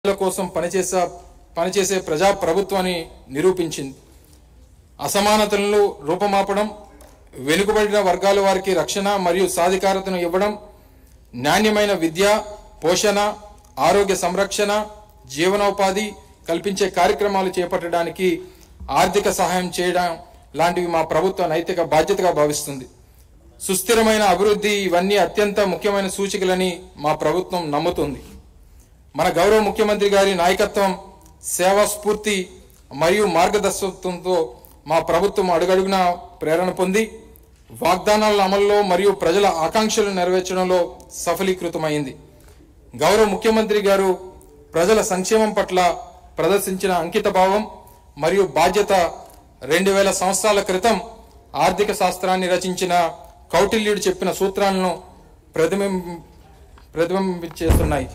ప్రజల కోసం పనిచేసే పనిచేసే ప్రజా ప్రభుత్వాన్ని నిరూపించింది అసమానతలను రూపమాపడం వెనుకబడిన వర్గాల వారికి రక్షణ మరియు సాధికారతను ఇవ్వడం నాణ్యమైన విద్య పోషణ ఆరోగ్య సంరక్షణ జీవనోపాధి కల్పించే కార్యక్రమాలు చేపట్టడానికి ఆర్థిక సహాయం చేయడం లాంటివి మా ప్రభుత్వ నైతిక బాధ్యతగా భావిస్తుంది సుస్థిరమైన అభివృద్ధి ఇవన్నీ అత్యంత ముఖ్యమైన సూచికలని మా ప్రభుత్వం నమ్ముతుంది మన గౌరవ ముఖ్యమంత్రి గారి నాయకత్వం సేవా స్ఫూర్తి మరియు మార్గదర్శకత్వంతో మా ప్రభుత్వం అడుగడుగున ప్రేరణ పొంది వాగ్దానాల అమల్లో మరియు ప్రజల ఆకాంక్షలు నెరవేర్చడంలో సఫలీకృతమైంది గౌరవ ముఖ్యమంత్రి గారు ప్రజల సంక్షేమం పట్ల ప్రదర్శించిన అంకిత భావం మరియు బాధ్యత రెండు వేల సంవత్సరాల క్రితం ఆర్థిక శాస్త్రాన్ని రచించిన కౌటిల్యుడు చెప్పిన సూత్రాలను ప్రతిబింబ ప్రతిబింబించేస్తున్నాయి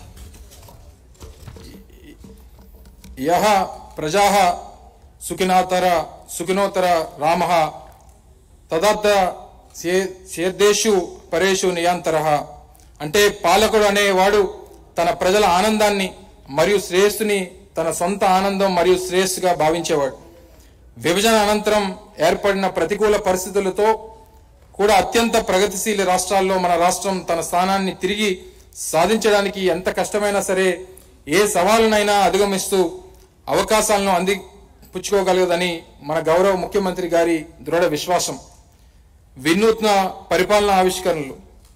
యహ ప్రజా సుఖినాతర సుఖినోతర రామ తదర్థ సేర్దేశు పరేషు నియాంతర అంటే పాలకుడు అనేవాడు తన ప్రజల ఆనందాన్ని మరియు శ్రేయస్సుని తన సొంత ఆనందం మరియు శ్రేయస్సుగా భావించేవాడు విభజన అనంతరం ఏర్పడిన ప్రతికూల పరిస్థితులతో కూడా అత్యంత ప్రగతిశీల రాష్ట్రాల్లో మన రాష్ట్రం తన స్థానాన్ని తిరిగి సాధించడానికి ఎంత కష్టమైనా సరే ఏ సవాలునైనా అధిగమిస్తూ అవకాశాలను అందిపుచ్చుకోగలగదని మన గౌరవ ముఖ్యమంత్రి గారి దృఢ విశ్వాసం వినూత్న పరిపాలన ఆవిష్కరణలు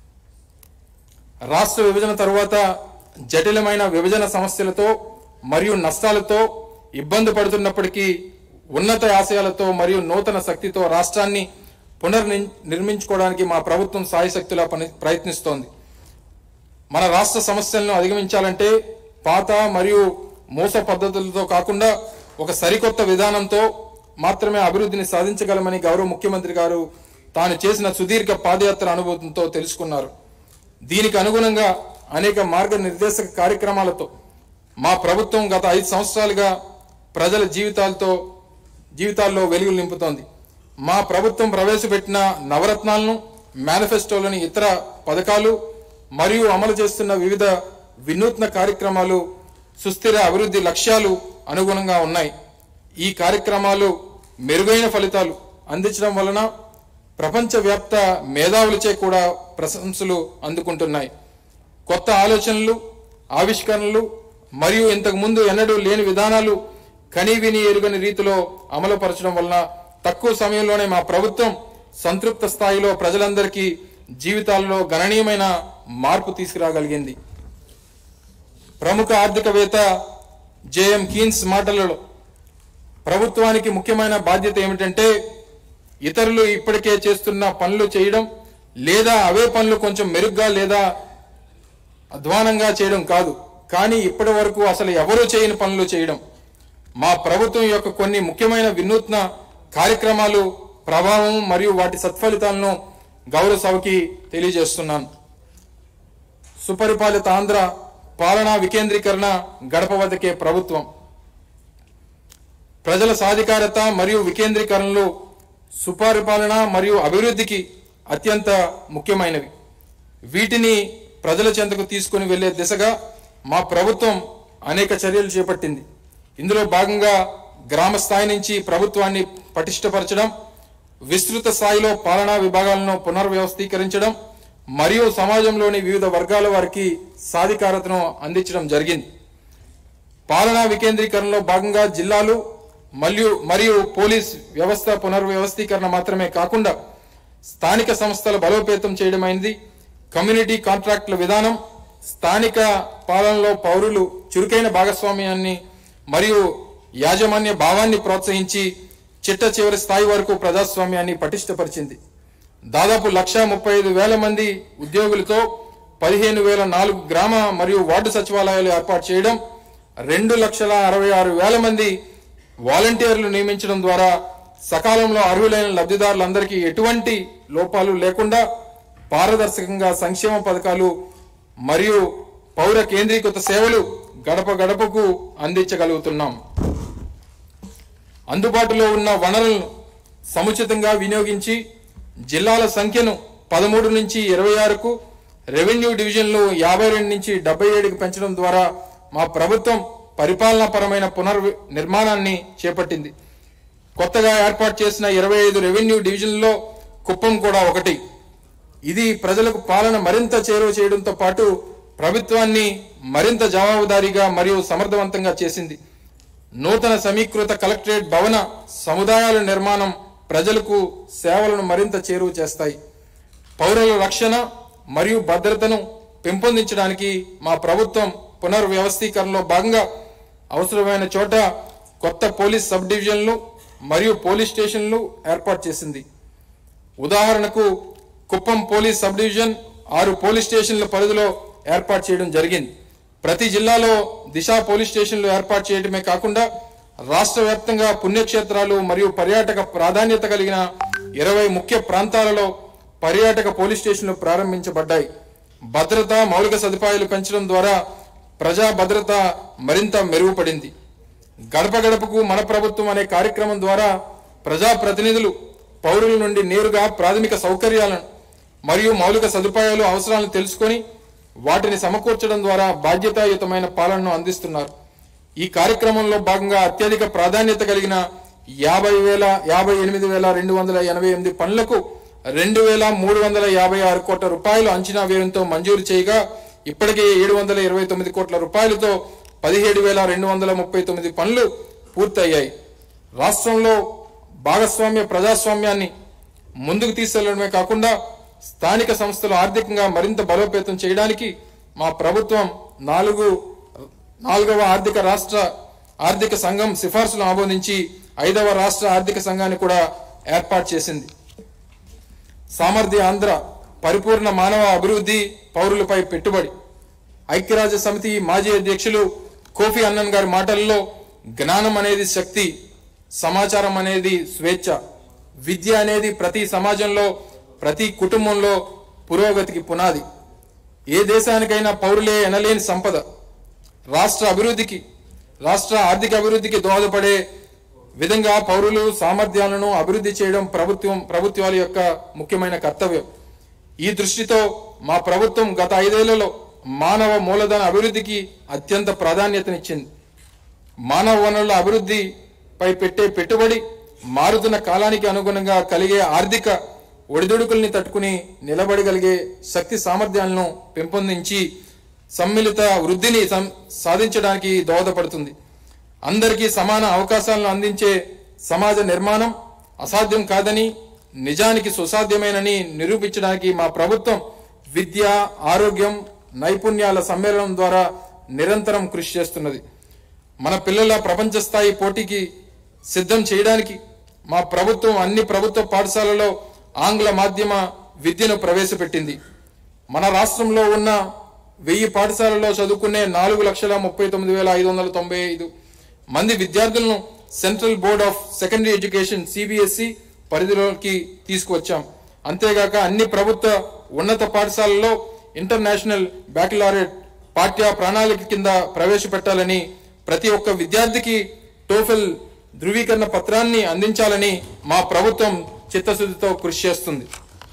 రాష్ట్ర విభజన తరువాత జటిలమైన విభజన సమస్యలతో మరియు నష్టాలతో ఇబ్బంది పడుతున్నప్పటికీ ఉన్నత ఆశయాలతో మరియు నూతన శక్తితో రాష్ట్రాన్ని పునర్ నిర్మించుకోవడానికి మా ప్రభుత్వం సాయశక్తులా పని ప్రయత్నిస్తోంది మన రాష్ట్ర సమస్యలను అధిగమించాలంటే పాత మరియు మోస పద్ధతులతో కాకుండా ఒక సరికొత్త విధానంతో మాత్రమే అభివృద్ధిని సాధించగలమని గౌరవ ముఖ్యమంత్రి గారు తాను చేసిన సుదీర్ఘ పాదయాత్ర అనుభవంతో తెలుసుకున్నారు దీనికి అనుగుణంగా అనేక మార్గనిర్దేశక కార్యక్రమాలతో మా ప్రభుత్వం గత ఐదు సంవత్సరాలుగా ప్రజల జీవితాలతో జీవితాల్లో వెలుగులు నింపుతోంది మా ప్రభుత్వం ప్రవేశపెట్టిన నవరత్నాలను మేనిఫెస్టోలోని ఇతర పథకాలు మరియు అమలు చేస్తున్న వివిధ వినూత్న కార్యక్రమాలు సుస్థిర అభివృద్ధి లక్ష్యాలు అనుగుణంగా ఉన్నాయి ఈ కార్యక్రమాలు మెరుగైన ఫలితాలు అందించడం వలన ప్రపంచవ్యాప్త మేధావులచే కూడా ప్రశంసలు అందుకుంటున్నాయి కొత్త ఆలోచనలు ఆవిష్కరణలు మరియు ఇంతకు ముందు ఎన్నడూ లేని విధానాలు కని విని ఎరుగని రీతిలో అమలుపరచడం వలన తక్కువ సమయంలోనే మా ప్రభుత్వం సంతృప్త స్థాయిలో ప్రజలందరికీ జీవితాల్లో గణనీయమైన మార్పు తీసుకురాగలిగింది ప్రముఖ ఆర్థికవేత్త జేఎం కీన్స్ మాటలలో ప్రభుత్వానికి ముఖ్యమైన బాధ్యత ఏమిటంటే ఇతరులు ఇప్పటికే చేస్తున్న పనులు చేయడం లేదా అవే పనులు కొంచెం మెరుగ్గా లేదా అధ్వానంగా చేయడం కాదు కానీ ఇప్పటి వరకు అసలు ఎవరూ చేయని పనులు చేయడం మా ప్రభుత్వం యొక్క కొన్ని ముఖ్యమైన వినూత్న కార్యక్రమాలు ప్రభావం మరియు వాటి సత్ఫలితాలను గౌరవ సభకి తెలియజేస్తున్నాను సుపరిపాలిత ఆంధ్ర పాలనా వికేంద్రీకరణ గడప వద్దకే ప్రభుత్వం ప్రజల సాధికారత మరియు వికేంద్రీకరణలు సుపరిపాలన మరియు అభివృద్ధికి అత్యంత ముఖ్యమైనవి వీటిని ప్రజల చెంతకు తీసుకుని వెళ్లే దిశగా మా ప్రభుత్వం అనేక చర్యలు చేపట్టింది ఇందులో భాగంగా గ్రామ స్థాయి నుంచి ప్రభుత్వాన్ని పటిష్టపరచడం విస్తృత స్థాయిలో పాలనా విభాగాలను పునర్వ్యవస్థీకరించడం మరియు సమాజంలోని వివిధ వర్గాల వారికి సాధికారతను అందించడం జరిగింది పాలనా వికేంద్రీకరణలో భాగంగా జిల్లాలు మరియు మరియు పోలీస్ వ్యవస్థ పునర్వ్యవస్థీకరణ మాత్రమే కాకుండా స్థానిక సంస్థల బలోపేతం చేయడమైంది కమ్యూనిటీ కాంట్రాక్టుల విధానం స్థానిక పాలనలో పౌరులు చురుకైన భాగస్వామ్యాన్ని మరియు యాజమాన్య భావాన్ని ప్రోత్సహించి చిట్ట చివరి స్థాయి వరకు ప్రజాస్వామ్యాన్ని పటిష్టపరిచింది దాదాపు లక్ష ముప్పై ఐదు వేల మంది ఉద్యోగులతో పదిహేను వేల నాలుగు గ్రామ మరియు వార్డు సచివాలయాలు ఏర్పాటు చేయడం రెండు లక్షల అరవై ఆరు వేల మంది వాలంటీర్లు నియమించడం ద్వారా సకాలంలో అర్హులైన లబ్ధిదారులందరికీ ఎటువంటి లోపాలు లేకుండా పారదర్శకంగా సంక్షేమ పథకాలు మరియు పౌర కేంద్రీకృత సేవలు గడప గడపకు అందించగలుగుతున్నాం అందుబాటులో ఉన్న వనరులను సముచితంగా వినియోగించి జిల్లాల సంఖ్యను పదమూడు నుంచి ఇరవై ఆరుకు రెవెన్యూ డివిజన్లు యాభై రెండు నుంచి డెబ్బై ఏడుకు పెంచడం ద్వారా మా ప్రభుత్వం పరిపాలనాపరమైన పునర్ నిర్మాణాన్ని చేపట్టింది కొత్తగా ఏర్పాటు చేసిన ఇరవై ఐదు రెవెన్యూ డివిజన్లలో కుప్పం కూడా ఒకటి ఇది ప్రజలకు పాలన మరింత చేరువ చేయడంతో పాటు ప్రభుత్వాన్ని మరింత జవాబుదారీగా మరియు సమర్థవంతంగా చేసింది నూతన సమీకృత కలెక్టరేట్ భవన సముదాయాల నిర్మాణం ప్రజలకు సేవలను మరింత చేరువ చేస్తాయి పౌరుల రక్షణ మరియు భద్రతను పెంపొందించడానికి మా ప్రభుత్వం పునర్వ్యవస్థీకరణలో భాగంగా అవసరమైన చోట కొత్త పోలీస్ సబ్ డివిజన్లు మరియు పోలీస్ స్టేషన్లు ఏర్పాటు చేసింది ఉదాహరణకు కుప్పం పోలీస్ సబ్ డివిజన్ ఆరు పోలీస్ స్టేషన్ల పరిధిలో ఏర్పాటు చేయడం జరిగింది ప్రతి జిల్లాలో దిశ పోలీస్ స్టేషన్లు ఏర్పాటు చేయడమే కాకుండా రాష్ట్ర వ్యాప్తంగా పుణ్యక్షేత్రాలు మరియు పర్యాటక ప్రాధాన్యత కలిగిన ఇరవై ముఖ్య ప్రాంతాలలో పర్యాటక పోలీస్ స్టేషన్లు ప్రారంభించబడ్డాయి భద్రత మౌలిక సదుపాయాలు పెంచడం ద్వారా ప్రజా భద్రత మరింత మెరుగుపడింది గడప గడపకు మన ప్రభుత్వం అనే కార్యక్రమం ద్వారా ప్రజా ప్రతినిధులు పౌరుల నుండి నేరుగా ప్రాథమిక సౌకర్యాలను మరియు మౌలిక సదుపాయాలు అవసరాలను తెలుసుకొని వాటిని సమకూర్చడం ద్వారా బాధ్యతాయుతమైన పాలనను అందిస్తున్నారు ఈ కార్యక్రమంలో భాగంగా అత్యధిక ప్రాధాన్యత కలిగిన యాభై వేల యాభై ఎనిమిది వేల రెండు వందల ఎనభై ఎనిమిది పనులకు రెండు వేల మూడు వందల యాభై ఆరు కోట్ల రూపాయలు అంచనా వ్యయంతో మంజూరు చేయగా ఇప్పటికే ఏడు వందల ఇరవై తొమ్మిది కోట్ల రూపాయలతో పదిహేడు వేల రెండు వందల ముప్పై తొమ్మిది పనులు పూర్తయ్యాయి రాష్ట్రంలో భాగస్వామ్య ప్రజాస్వామ్యాన్ని ముందుకు తీసుకెళ్లడమే కాకుండా స్థానిక సంస్థలు ఆర్థికంగా మరింత బలోపేతం చేయడానికి మా ప్రభుత్వం నాలుగు నాలుగవ ఆర్థిక రాష్ట్ర ఆర్థిక సంఘం సిఫార్సులను ఆమోదించి ఐదవ రాష్ట్ర ఆర్థిక సంఘాన్ని కూడా ఏర్పాటు చేసింది సామర్థ్య ఆంధ్ర పరిపూర్ణ మానవ అభివృద్ధి పౌరులపై పెట్టుబడి ఐక్యరాజ్య సమితి మాజీ అధ్యక్షులు కోఫీ అన్నన్ గారి మాటల్లో జ్ఞానం అనేది శక్తి సమాచారం అనేది స్వేచ్ఛ విద్య అనేది ప్రతి సమాజంలో ప్రతి కుటుంబంలో పురోగతికి పునాది ఏ దేశానికైనా పౌరులే ఎనలేని సంపద రాష్ట్ర అభివృద్ధికి రాష్ట్ర ఆర్థిక అభివృద్ధికి దోహదపడే విధంగా పౌరులు సామర్థ్యాలను అభివృద్ధి చేయడం ప్రభుత్వం ప్రభుత్వాల యొక్క ముఖ్యమైన కర్తవ్యం ఈ దృష్టితో మా ప్రభుత్వం గత ఐదేళ్లలో మానవ మూలధన అభివృద్ధికి అత్యంత ప్రాధాన్యతనిచ్చింది మానవ వనరుల అభివృద్ధిపై పెట్టే పెట్టుబడి మారుతున్న కాలానికి అనుగుణంగా కలిగే ఆర్థిక ఒడిదుడుకుల్ని తట్టుకుని నిలబడగలిగే శక్తి సామర్థ్యాలను పెంపొందించి సమ్మిళిత వృద్ధిని సం- సాధించడానికి దోహదపడుతుంది అందరికీ సమాన అవకాశాలను అందించే సమాజ నిర్మాణం అసాధ్యం కాదని నిజానికి సుసాధ్యమేనని నిరూపించడానికి మా ప్రభుత్వం విద్య ఆరోగ్యం నైపుణ్యాల సమ్మేళనం ద్వారా నిరంతరం కృషి చేస్తున్నది మన పిల్లల ప్రపంచ స్థాయి పోటీకి సిద్ధం చేయడానికి మా ప్రభుత్వం అన్ని ప్రభుత్వ పాఠశాలలో ఆంగ్ల మాధ్యమ విద్యను ప్రవేశపెట్టింది మన రాష్ట్రంలో ఉన్న వెయ్యి పాఠశాలలో చదువుకునే నాలుగు లక్షల ముప్పై తొమ్మిది వేల ఐదు వందల తొంభై ఐదు మంది విద్యార్థులను Central Board of Secondary Education CBSE పరిధిలోకి తీసుకువచ్చాం అంతేగాక అన్ని ప్రభుత్వ ఉన్నత పాఠశాలల్లో ఇంటర్నేషనల్ బ్యాక్లారెట్ పాఠ్య ప్రణాళిక కింద ప్రవేశపెట్టాలని ప్రతి ఒక్క విద్యార్థికి టోఫెల్ ధృవీకరణ పత్రాన్ని అందించాలని మా ప్రభుత్వం చిత్తశుద్ధితో కృషి చేస్తుంది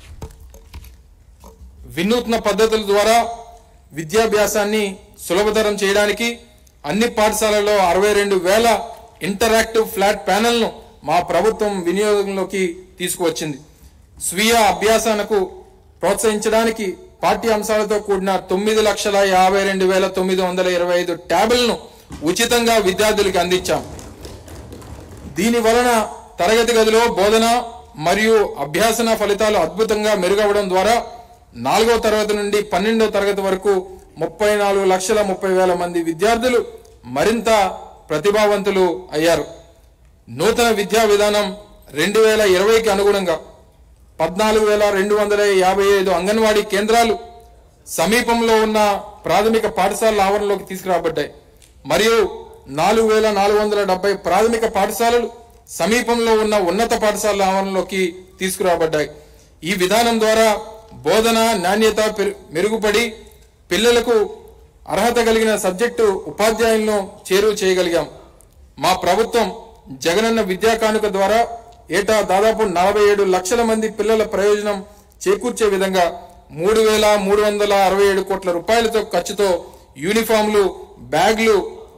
వినూత్న పద్ధతుల ద్వారా విద్యాభ్యాసాన్ని సులభతరం చేయడానికి అన్ని పాఠశాలల్లో అరవై రెండు వేల ఇంటరాక్టివ్ ఫ్లాట్ ప్యానెల్ను మా ప్రభుత్వం వినియోగంలోకి తీసుకువచ్చింది స్వీయ అభ్యాసానికి ప్రోత్సహించడానికి పాఠ్య అంశాలతో కూడిన తొమ్మిది లక్షల యాభై రెండు వేల తొమ్మిది వందల ఇరవై ఐదు ట్యాబులను ఉచితంగా విద్యార్థులకు అందించాం దీని వలన తరగతి గదిలో బోధన మరియు అభ్యాసన ఫలితాలు అద్భుతంగా మెరుగవడం ద్వారా నాలుగవ తరగతి నుండి పన్నెండవ తరగతి వరకు ముప్పై నాలుగు లక్షల ముప్పై వేల మంది విద్యార్థులు మరింత ప్రతిభావంతులు అయ్యారు నూతన విద్యా విధానం రెండు వేల ఇరవైకి అనుగుణంగా పద్నాలుగు వేల రెండు వందల యాభై ఐదు అంగన్వాడీ కేంద్రాలు సమీపంలో ఉన్న ప్రాథమిక పాఠశాలల ఆవరణలోకి తీసుకురాబడ్డాయి మరియు నాలుగు వేల నాలుగు వందల డెబ్బై ప్రాథమిక పాఠశాలలు సమీపంలో ఉన్న ఉన్నత పాఠశాలల ఆవరణలోకి తీసుకురాబడ్డాయి ఈ విధానం ద్వారా బోధన నాణ్యత పెరు- మెరుగుపడి పిల్లలకు అర్హత కలిగిన సబ్జెక్టు ఉపాధ్యాయులను చేరువ చేయగలిగాం మా ప్రభుత్వం జగనన్న విద్యా కానుక ద్వారా ఏటా దాదాపు నలభై ఏడు లక్షల మంది పిల్లల ప్రయోజనం చేకూర్చే విధంగా మూడు వేల మూడు వందల అరవై ఏడు కోట్ల రూపాయలతో ఖర్చుతో యూనిఫామ్లు బ్యాగ్లు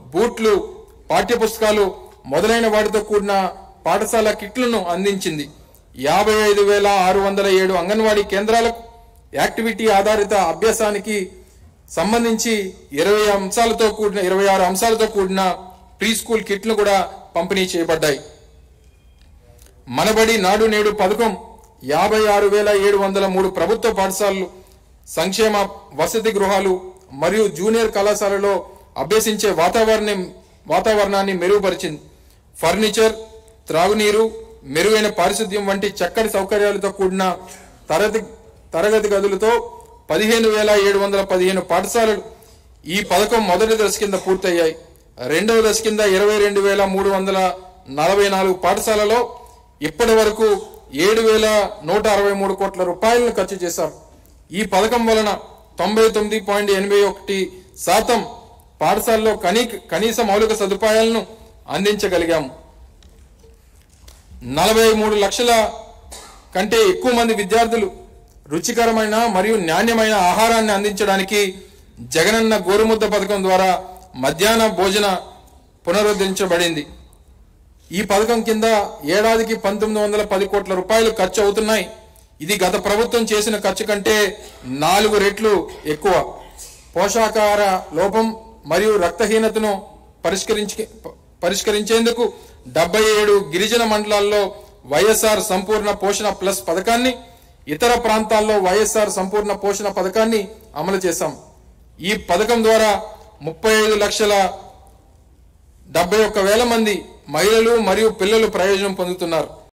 బూట్లు పాఠ్యపుస్తకాలు మొదలైన వాటితో కూడిన పాఠశాల కిట్లను అందించింది యాభై ఐదు వేల ఆరు వందల ఏడు అంగన్వాడీ కేంద్రాలకు యాక్టివిటీ ఆధారిత అభ్యాసానికి సంబంధించి ఇరవై అంశాలతో కూడిన ఇరవై ఆరు అంశాలతో కూడిన ప్రీ స్కూల్ కిట్లు కూడా పంపిణీ చేయబడ్డాయి మనబడి నాడు నేడు పథకం యాభై ఆరు వేల ఏడు వందల మూడు ప్రభుత్వ పాఠశాలలు సంక్షేమ వసతి గృహాలు మరియు జూనియర్ కళాశాలలో అభ్యసించే వాతావరణం వాతావరణాన్ని మెరుగుపరిచింది ఫర్నిచర్ త్రాగునీరు మెరుగైన పారిశుద్ధ్యం వంటి చక్కటి సౌకర్యాలతో కూడిన తరగతి తరగతి గదులతో పదిహేను వేల ఏడు వందల పదిహేను పాఠశాలలు ఈ పథకం మొదటి దశ కింద పూర్తయ్యాయి రెండవ దశ కింద ఇరవై రెండు వేల మూడు వందల నలభై నాలుగు పాఠశాలలో ఇప్పటి వరకు ఏడు వేల నూట అరవై మూడు కోట్ల రూపాయలను ఖర్చు చేశారు ఈ పథకం వలన తొంభై తొమ్మిది పాయింట్ ఎనభై ఒకటి శాతం పాఠశాలలో కనీ కనీస మౌలిక సదుపాయాలను అందించగలిగాము నలభై మూడు లక్షల కంటే ఎక్కువ మంది విద్యార్థులు రుచికరమైన మరియు నాణ్యమైన ఆహారాన్ని అందించడానికి జగనన్న గోరుముద్ద పథకం ద్వారా మధ్యాహ్న భోజన పునరుద్ధరించబడింది ఈ పథకం కింద ఏడాదికి పంతొమ్మిది వందల పది కోట్ల రూపాయలు ఖర్చు అవుతున్నాయి ఇది గత ప్రభుత్వం చేసిన ఖర్చు కంటే నాలుగు రెట్లు ఎక్కువ పోషకాహార లోపం మరియు రక్తహీనతను పరిష్కరించి పరిష్కరించేందుకు డెబ్బై ఏడు గిరిజన మండలాల్లో వైఎస్ఆర్ సంపూర్ణ పోషణ ప్లస్ పథకాన్ని ఇతర ప్రాంతాల్లో వైఎస్ఆర్ సంపూర్ణ పోషణ పథకాన్ని అమలు చేశాం ఈ పథకం ద్వారా ముప్పై ఐదు లక్షల డెబ్బై ఒక్క వేల మంది మహిళలు మరియు పిల్లలు ప్రయోజనం పొందుతున్నారు